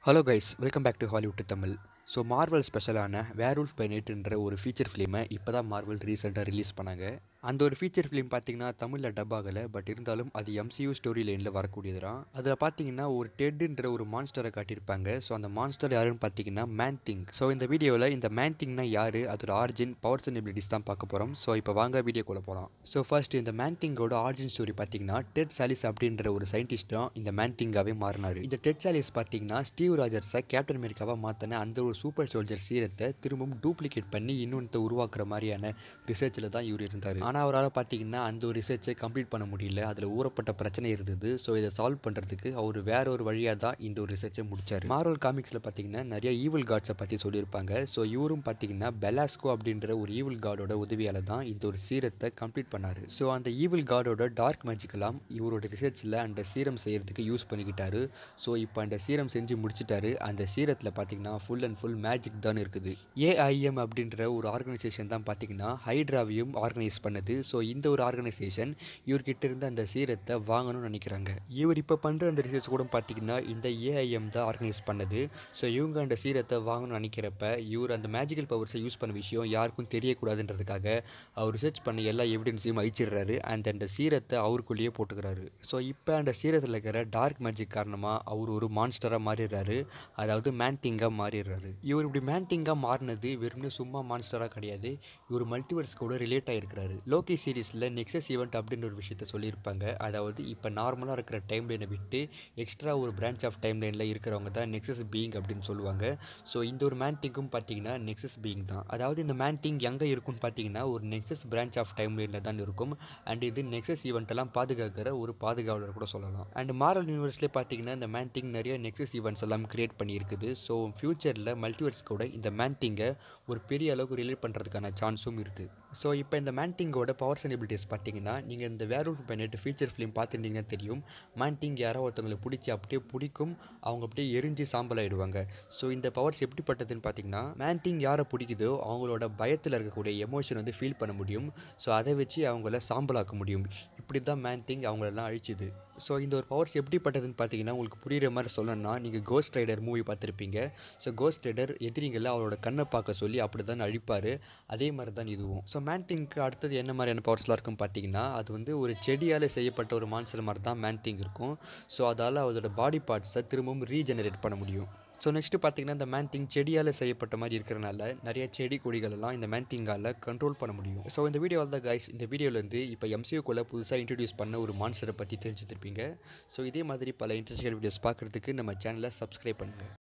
hello guys welcome back to Hollywood Tamil so Marvel ஸ்பெஷலான werewolf by நைட்ன்ற ஒரு feature ஃபிலிமை இப்போ தான் மார்வல் ரீசெண்டாக ரிலீஸ் பண்ணாங்க அந்த ஒரு ஃபீச்சர் ஃபிலிம் பார்த்தீங்கன்னா தமிழில் டப் ஆகலை பட் இருந்தாலும் அது எம்சியூ ஸ்டோரி லைனில் வரக்கூடியது தான் அதில் பார்த்தீங்கன்னா ஒரு டெட்டுன்ற ஒரு மான்ஸ்டரை காட்டியிருப்பாங்க ஸோ அந்த மான்ஸ்டர் யாருன்னு பார்த்தீங்கன்னா மேன்திங் ஸோ இந்த வீடியோவில் இந்த மேன்திங்னா யார் அதோட ஆரிஜின் பவர்ஸ் அண்ட் எபிலிட்டிஸ் தான் பார்க்க போகிறோம் ஸோ இப்போ வாங்க வீடியோக்குள்ளே போகலாம் ஸோ ஃபர்ஸ்ட் இந்த மேன்திங்கோட ஆரிஜின் ஸ்டோரி பார்த்தீங்கன்னா டெட் சாலிஸ் அப்படின்ற ஒரு சயின்டிஸ்ட் தான் இந்த மேன்திங்காவே மாறினார் இந்த டெட் சாலிஸ் பார்த்தீங்கன்னா ஸ்டீவ் ராஜர்ஸை கேப்டன் அமெரிக்காவாக மாற்றின அந்த ஒரு சூப்பர் சோல்ஜர் சீரத்தை திரும்பவும் டூப்ளிகேட் பண்ணி இன்னொன்று உருவாக்குற மாதிரியான ரிசர்ச்சில் தான் இவர் இருந்தார் ஆனால் அவரால் பார்த்தீங்கன்னா அந்த ஒரு ரிசர்ச்சை கம்ப்ளீட் பண்ண முடியல அதில் ஊறப்பட்ட பிரச்சனை இருந்தது ஸோ இதை சால்வ் பண்ணுறதுக்கு அவர் வேற ஒரு வழியாக தான் இந்த ஒரு ரிசர்ச்சை முடிச்சார் மார்வல் காமிக்ஸில் பார்த்தீங்கன்னா நிறைய ஈவில் காட்ஸை பற்றி சொல்லியிருப்பாங்க ஸோ இவரும் பார்த்தீங்கன்னா பெலாஸ்கோ அப்படின்ற ஒரு ஈவில் காடோட உதவியால் தான் இந்த ஒரு சீரத்தை கம்ப்ளீட் பண்ணார் ஸோ அந்த ஈவில் காடோட டார்க் மேஜிக்கெல்லாம் இவரோட ரிசர்ச்சில் அந்த சீரம் செய்கிறதுக்கு யூஸ் பண்ணிக்கிட்டாரு ஸோ இப்போ அந்த சீரம் செஞ்சு முடிச்சிட்டாரு அந்த சீரத்தில் பார்த்தீங்கன்னா ஃபுல் அண்ட் ஃபுல் மேஜிக் தான் இருக்குது ஏஐஎம் அப்படின்ற ஒரு ஆர்கனைசேஷன் தான் பார்த்தீங்கன்னா ஹைட்ராவையும் ஆர்கனைஸ் பண்ணுது ஸோ இந்த ஒரு ஆர்கனைசேஷன் இவர்கிட்ட இருந்து அந்த சீரத்தை வாங்கணும்னு நினைக்கிறாங்க இவர் இப்போ பண்ணுற அந்த ரிசர்ச் கூட பார்த்தீங்கன்னா இந்த ஏஐஎம் தான் ஆர்கனைஸ் பண்ணுது ஸோ இவங்க அந்த சீரத்தை வாங்கணும்னு நினைக்கிறப்ப இவர் அந்த மேஜிக்கல் பவர்ஸை யூஸ் பண்ண விஷயம் யாருக்கும் தெரியக்கூடாதுன்றதுக்காக அவர் ரிசர்ச் பண்ண எல்லா எவிடன்ஸையும் அழிச்சிடுறாரு அண்ட் அந்த சீரத்தை அவருக்குள்ளேயே போட்டுக்கிறாரு ஸோ இப்போ அந்த சீரத்தில் இருக்கிற டார்க் மேஜிக் காரணமாக அவர் ஒரு மான்ஸ்டராக மாறிடுறாரு அதாவது மேன்திங்காக மாறிடுறாரு இவர் இப்படி மேன்திங்காக மாறினது வெறும்னு சும்மா மான்ஸ்டராக கிடையாது இவர் மல்டிவர்ஸ் கூட ரிலேட் ஆகிருக்கிறாரு லோகி சீரீஸில் நெக்ஸஸ் ஈவெண்ட் அப்படின்னு ஒரு விஷயத்த சொல்லியிருப்பாங்க அதாவது இப்போ நார்மலாக இருக்கிற டைம் லைனை விட்டு எக்ஸ்ட்ரா ஒரு பிரான்ச் ஆஃப் டைம் லைனில் இருக்கிறவங்க தான் நெக்ஸஸ் பீயிங் அப்படின்னு சொல்லுவாங்க ஸோ இந்த ஒரு மேன்திங்கும் பார்த்தீங்கன்னா நெக்ஸஸ் பீயிங் தான் அதாவது இந்த மேன்திங் எங்கே இருக்கும்னு பார்த்தீங்கன்னா ஒரு நெக்ஸஸ் பிரான்ச் ஆஃப் டைம் லைனில் தான் இருக்கும் அண்ட் இது நெக்ஸஸ் ஈவெண்ட் எல்லாம் பாதுகாக்கிற ஒரு பாதுகாவலர் கூட சொல்லலாம் அண்ட் மாரல் யூனிவர்ஸ்லேயே பார்த்தீங்கன்னா இந்த மேன்திங் நிறைய நெக்ஸஸ் ஈவெண்ட்ஸ் எல்லாம் கிரியேட் பண்ணியிருக்குது ஸோ ஃபியூச்சரில் மல்டிவர்ஸ் கூட இந்த மேன்திங்கை ஒரு பெரிய அளவுக்கு ரிலேட் பண்ணுறதுக்கான சான்ஸும் இருக்குது ஸோ இப்போ இந்த மேன்டிங்கோட பவர் செனிபிலிட்டிஸ் பார்த்தீங்கன்னா நீங்கள் இந்த வேரூல் பெனட் ஃபீச்சர் ஃபிலிம் பார்த்துருந்தீங்கன்னா தெரியும் மேன்டிங் யாரோ ஒருத்தவங்களை பிடிச்சி அப்படியே பிடிக்கும் அவங்க அப்படியே எரிஞ்சு சாம்பல் ஆயிடுவாங்க ஸோ இந்த பவர்ஸ் எப்படிப்பட்டதுன்னு பார்த்தீங்கன்னா மேன்டிங் யாரை பிடிக்குதோ அவங்களோட பயத்தில் இருக்கக்கூடிய எமோஷன் வந்து ஃபீல் பண்ண முடியும் ஸோ அதை வச்சு அவங்கள சாம்பலாக்க முடியும் இப்படி தான் மேன்டிங் அவங்களெல்லாம் அழிச்சுது ஸோ இந்த ஒரு பவர்ஸ் எப்படிப்பட்டதுன்னு பார்த்தீங்கன்னா உங்களுக்கு புரியுற மாதிரி சொல்லணும்னா நீங்கள் கோஸ்ட் ரைடர் மூவி பார்த்துருப்பீங்க ஸோ கோஸ்ட் ரைடர் எதிரிங்களை அவரோட கண்ணை பார்க்க சொல்லி அப்படி தான் அழிப்பார் அதே மாதிரி தான் இதுவும் ஸோ மேன்திங்க்கு அடுத்தது என்ன மாதிரியான பவர்ஸ்லாம் இருக்குன்னு பார்த்தீங்கன்னா அது வந்து ஒரு செடியால் செய்யப்பட்ட ஒரு மான்சல் மாதிரி தான் மேன்திங் இருக்கும் ஸோ அதால் அதோட பாடி பார்ட்ஸை திரும்பவும் ரீஜெனரேட் பண்ண முடியும் ஸோ நெக்ஸ்ட்டு பார்த்தீங்கன்னா இந்த மேன்திங் செடியால் செய்யப்பட்ட மாதிரி இருக்கிறனால நிறைய செடி கொடிகள் எல்லாம் இந்த மேன்திங்கால் கண்ட்ரோல் பண்ண முடியும் ஸோ இந்த வீடியோவில் தான் கைஸ் இந்த வீடியோலேருந்து இப்போ எம்சியூக்குள்ளே புதுசாக இன்ட்ரடியூஸ் பண்ண ஒரு மான்சரை பற்றி தெரிஞ்சுருப்பீங்க ஸோ இதே மாதிரி பல இன்ட்ரெஸ்டிங் வீடியோஸ் பார்க்குறதுக்கு நம்ம சேனலை சப்ஸ்கிரைப் பண்ணுங்கள்